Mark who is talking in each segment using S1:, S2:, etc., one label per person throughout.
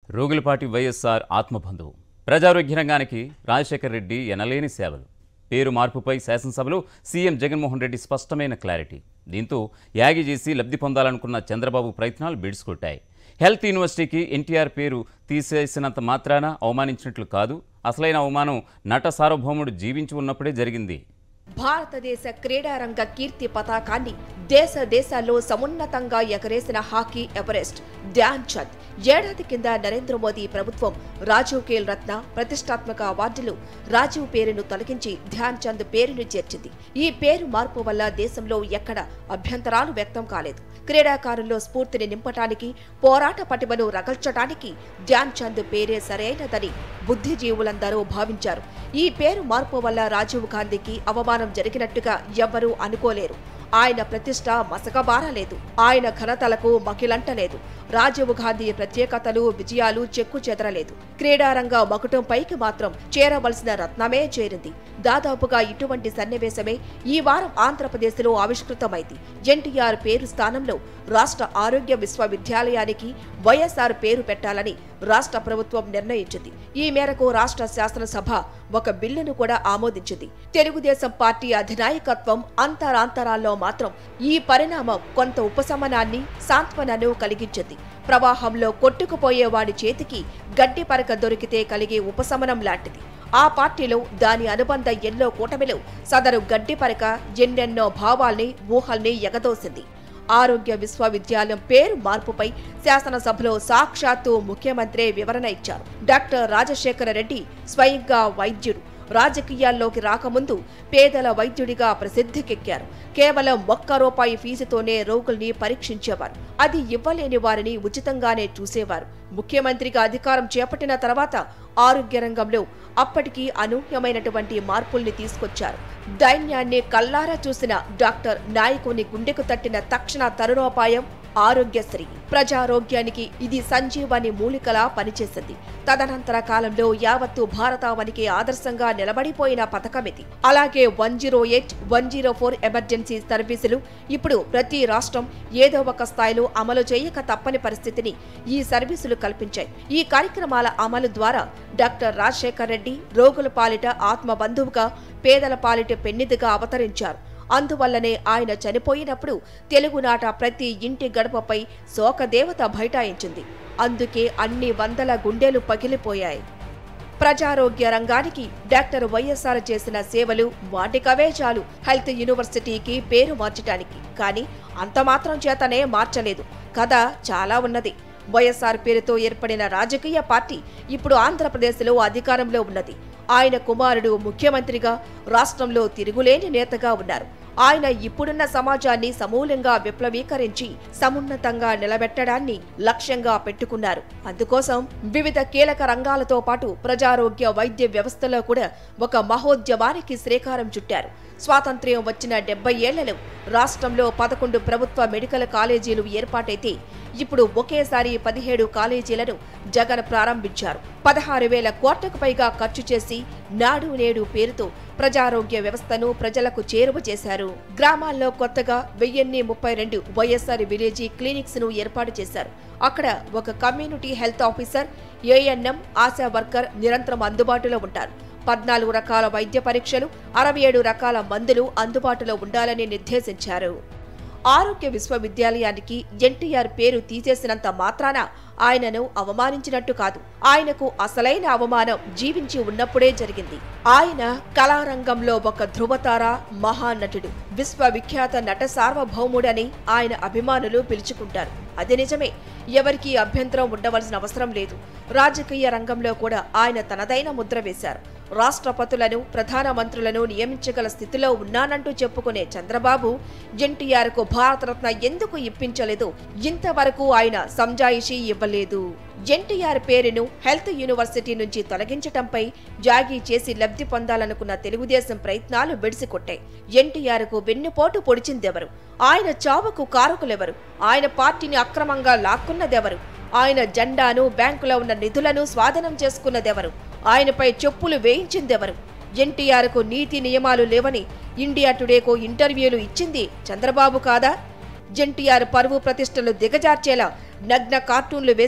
S1: రోగులపాటి వైఎస్ఆర్ ఆత్మబంధువు ప్రజారోగ్య రంగానికి రాజశేఖర్ రెడ్డి ఎనలేని సేవలు పేరు మార్పుపై శాసనసభలో సీఎం జగన్మోహన్ రెడ్డి స్పష్టమైన క్లారిటీ దీంతో యాగి చేసి లబ్ధి పొందాలనుకున్న చంద్రబాబు ప్రయత్నాలు బిడ్చుకొట్టాయి హెల్త్ యూనివర్సిటీకి ఎన్టీఆర్ పేరు తీసేసినంత మాత్రాన అవమానించినట్లు కాదు అసలైన అవమానం నట సార్వభౌముడు జీవించి ఉన్నప్పుడే జరిగింది
S2: భారతదేశ క్రీడారంగ కీర్తి పతాకాన్ని దేశ దేశాల్లో సమున్నతంగా ఎగరేసిన హాకీ ఎవరెస్ట్ ధ్యాన్ చంద్ ఏడాది కింద నరేంద్ర మోదీ ప్రభుత్వం రాజీవ్ ఖేల్ రత్న ప్రతిష్టాత్మక అవార్డులు రాజీవ్ పేరును తొలగించి ధ్యాన్ చంద్ పేరును చేర్చింది ఈ పేరు మార్పు వల్ల దేశంలో ఎక్కడ అభ్యంతరాలు వ్యక్తం కాలేదు క్రీడాకారుల్లో స్ఫూర్తిని నింపటానికి పోరాట పటిమను రగల్చటానికి ధ్యాన్ చంద్ పేరే సరైనదని బుద్ధిజీవులందరూ భావించారు ఈ పేరు మార్పు వల్ల రాజీవ్ గాంధీకి అవమానం జరిగినట్టుగా ఎవ్వరూ అనుకోలేరు ఆయన ప్రతిష్ట మసకబారలేదు ఆయన ఘనతలకు మకిలంటలేదు రాజీవ్ గాంధీ ప్రత్యేకతలు విజయాలు చెక్కు చెదరలేదు క్రీడారంగ మకుటం పైకి మాత్రం చేరవలసిన రత్నమే చేరింది దాదాపుగా ఇటువంటి సన్నివేశమే ఈ వారం ఆంధ్రప్రదేశ్లో ఆవిష్కృతమైంది ఎన్టీఆర్ పేరు స్థానంలో రాష్ట్ర ఆరోగ్య విశ్వవిద్యాలయానికి వైఎస్ఆర్ పేరు పెట్టాలని రాష్ట్ర ప్రభుత్వం నిర్ణయించింది ఈ మేరకు రాష్ట్ర శాసనసభ ఒక బిల్లును కూడా ఆమోదించింది తెలుగుదేశం పార్టీ అధినాయకత్వం అంతరాంతరాల్లో మాత్రం ఈ పరిణామం కొంత ఉపశమనాన్ని సాంత్వనను కలిగించింది ప్రవాహంలో కొట్టుకుపోయే వాడి చేతికి గడ్డి పరక దొరికితే కలిగే ఉపశమనం లాంటిది ఆ పార్టీలో దాని అనుబంధ ఎన్నో కూటమిలో సదరు గడ్డి పరక ఎన్నెన్నో భావాల్ని ఊహల్ని ఎగదోసింది ఆరోగ్య విశ్వవిద్యాలయం పేరు మార్పుపై శాసనసభలో సాక్షాత్తు ముఖ్యమంత్రే వివరణ ఇచ్చారు డాక్టర్ రాజశేఖర రెడ్డి స్వయంగా వైద్యుడు రాజకీయాల్లోకి రాకముందు పేదల వైద్యుడిగా ప్రసిద్ధికెక్కారు కేవలం ఒక్క రూపాయి ఫీజుతోనే రోగుల్ని పరీక్షించేవారు అది ఇవ్వలేని వారిని ఉచితంగానే చూసేవారు ముఖ్యమంత్రిగా అధికారం చేపట్టిన తర్వాత ఆరోగ్య రంగంలో అప్పటికి అనూహ్యమైనటువంటి మార్పుల్ని తీసుకొచ్చారు దైన్యాన్ని కల్లారా చూసిన డాక్టర్ నాయకుని గుండెకు తట్టిన తక్షణ తరుణోపాయం ఆరోగ్యశ్రీ ప్రజారోగ్యానికి ఇది సంజీవని మూలికలా పనిచేసింది తదనంతర కాలంలో యావత్తు భారతావనికి ఆదర్శంగా నిలబడిపోయిన పథకం ఇది అలాగే one zero eight one zero four emergency సర్వీసులు ఇప్పుడు ప్రతి రాష్ట్రం ఏదో ఒక స్థాయిలో అమలు చేయక తప్పని పరిస్థితిని ఈ సర్వీసులు కల్పించాయి ఈ కార్యక్రమాల అమలు ద్వారా డాక్టర్ రాజశేఖర్ రెడ్డి రోగుల పాలిట ఆత్మ బంధువుగా పేదల పాలిట పెన్నిదిగా అవతరించారు అందువల్లనే ఆయన చనిపోయినప్పుడు తెలుగునాట ప్రతి ఇంటి గడపపై శోకదేవత బైఠాయించింది అందుకే అన్ని వందల గుండెలు పగిలిపోయాయి ప్రజారోగ్య రంగానికి డాక్టర్ వైఎస్ఆర్ చేసిన సేవలు వాటికవే చాలు హెల్త్ యూనివర్సిటీకి పేరు మార్చటానికి కానీ అంత మాత్రం చేతనే మార్చలేదు కథ చాలా ఉన్నది వైఎస్ఆర్ పేరుతో ఏర్పడిన రాజకీయ పార్టీ ఇప్పుడు ఆంధ్రప్రదేశ్లో అధికారంలో ఉన్నది ఆయన కుమారుడు ముఖ్యమంత్రిగా రాష్ట్రంలో తిరుగులేని నేతగా ఉన్నారు ఆయన ఇప్పుడున్న సమాజాన్ని సమూలంగా విప్లవీకరించి సమున్నతంగా నిలబెట్టడాన్ని లక్ష్యంగా పెట్టుకున్నారు అందుకోసం వివిధ కీలక రంగాలతో పాటు ప్రజారోగ్య వైద్య వ్యవస్థలో కూడా ఒక మహోద్యమానికి శ్రీకారం చుట్టారు స్వాతంత్ర్యం వచ్చిన డెబ్బై ఏళ్లలో రాష్ట్రంలో పదకొండు ప్రభుత్వ మెడికల్ కాలేజీలు ఏర్పాటైతే ఇప్పుడు ఒకేసారి పదిహేడు కాలేజీలను జగన్ ప్రారంభించారు పదహారు వేల కోట్లకు పైగా ఖర్చు చేసి నాడు నేడు పేరుతో ప్రజారోగ్య వ్యవస్థను ప్రజలకు చేరువ చేశారు గ్రామాల్లో కొత్తగా వెయ్యిన్ని ముప్పై రెండు వైఎస్ఆర్ విలేజీ క్లినిక్స్ ను ఏర్పాటు చేశారు అక్కడ ఒక community health officer ANM Asha worker నిరంతరం అందుబాటులో ఉంటారు పద్నాలుగు రకాల వైద్య పరీక్షలు అరవై ఏడు రకాల మందులు అందుబాటులో ఉండాలని నిర్దేశించారు ఆరోగ్య విశ్వవిద్యాలయానికి ఎన్టీఆర్ పేరు తీసేసినంత మాత్రాన ఆయనను అవమానించినట్టు కాదు ఆయనకు అసలైన అవమానం జీవించి ఉన్నప్పుడే జరిగింది ఆయన కళారంగంలో ఒక ధృవతార మహానటుడు విశ్వవిఖ్యాత నట సార్వభౌముడని ఆయన అభిమానులు పిలుచుకుంటారు అది నిజమే ఎవరికీ అభ్యంతరం ఉండవలసిన అవసరం లేదు రాజకీయ రంగంలో కూడా ఆయన తనదైన ముద్ర వేశారు రాష్ట్రపతులను ప్రధానమంత్రులను నియమించగల స్థితిలో ఉన్నానంటూ చెప్పుకునే చంద్రబాబు ఎన్టీఆర్కు భారతరత్న ఎందుకు ఇప్పించలేదు ఇంతవరకు ఆయన సంజాయిషీ ఇవ్వలేదు ఎన్టీఆర్ పేరును హెల్త్ యూనివర్సిటీ నుంచి తొలగించటంపై జాగీ చేసి లబ్ధి పొందాలనుకున్న తెలుగుదేశం ప్రయత్నాలు బెడిసికొట్టాయి ఎన్టీఆర్కు వెన్నుపోటు పొడిచిందెవరు ఆయన చావుకు కారకులెవరు ఆయన పార్టీని అక్రమంగా లాక్కున్నదెవరు ఆయన జెండాను బ్యాంకులో ఉన్న నిధులను స్వాధీనం చేసుకున్నదెవరు ఆయనపై చెప్పులు వేయించిందెవరు ఎన్టీఆర్కు నీతి నియమాలు లేవని ఇండియా టుడేకు ఇంటర్వ్యూలు ఇచ్చింది చంద్రబాబు కాదా ఎన్టీఆర్ పరువు ప్రతిష్టలు దిగజార్చేలా నగ్న కార్టూన్లు వేసి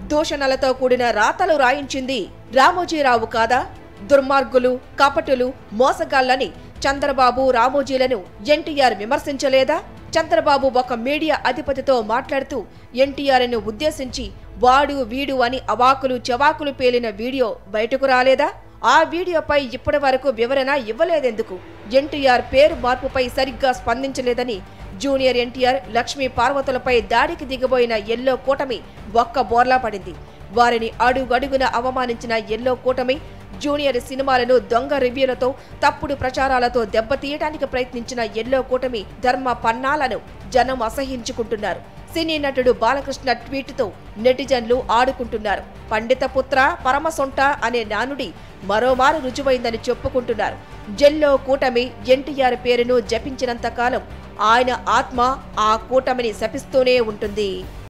S2: దూషణలతో కూడిన రాతలు రాయించింది రామోజీరావు కాదా దుర్మార్గులు కపటులు మోసగాళ్లని చంద్రబాబు రామోజీలను ఎన్టీఆర్ విమర్శించలేదా చంద్రబాబు ఒక మీడియా అధిపతితో మాట్లాడుతూ ఎన్టీఆర్ను ఉద్దేశించి వాడు వీడు అని అవాకులు చవాకులు పేలిన వీడియో బయటకు రాలేదా ఆ వీడియోపై ఇప్పటి వరకు వివరణ ఇవ్వలేదెందుకు ఎన్టీఆర్ పేరు మార్పుపై సరిగ్గా స్పందించలేదని జూనియర్ ఎన్టీఆర్ లక్ష్మీ పార్వతులపై దాడికి దిగబోయిన ఎల్లో కూటమి ఒక్క బోర్లా పడింది వారిని అడుగడుగున అవమానించిన ఎల్లో కూటమి జూనియర్ సినిమాలను దొంగ రివ్యూలతో తప్పుడు ప్రచారాలతో దెబ్బతీయడానికి ప్రయత్నించిన ఎల్లో కూటమి ధర్మ పన్నాలను జనం అసహించుకుంటున్నారు సినీ నటుడు బాలకృష్ణ ట్వీట్తో నెటిజన్లు ఆడుకుంటున్నారు పండిత పుత్ర పరమసొంట అనే నానుడి మరోమారు రుజువైందని చెప్పుకుంటున్నారు జెల్లో కూటమి ఎన్టీఆర్ పేరును జపించినంత కాలం ఆయన ఆత్మ ఆ కూటమిని శపిస్తూనే ఉంటుంది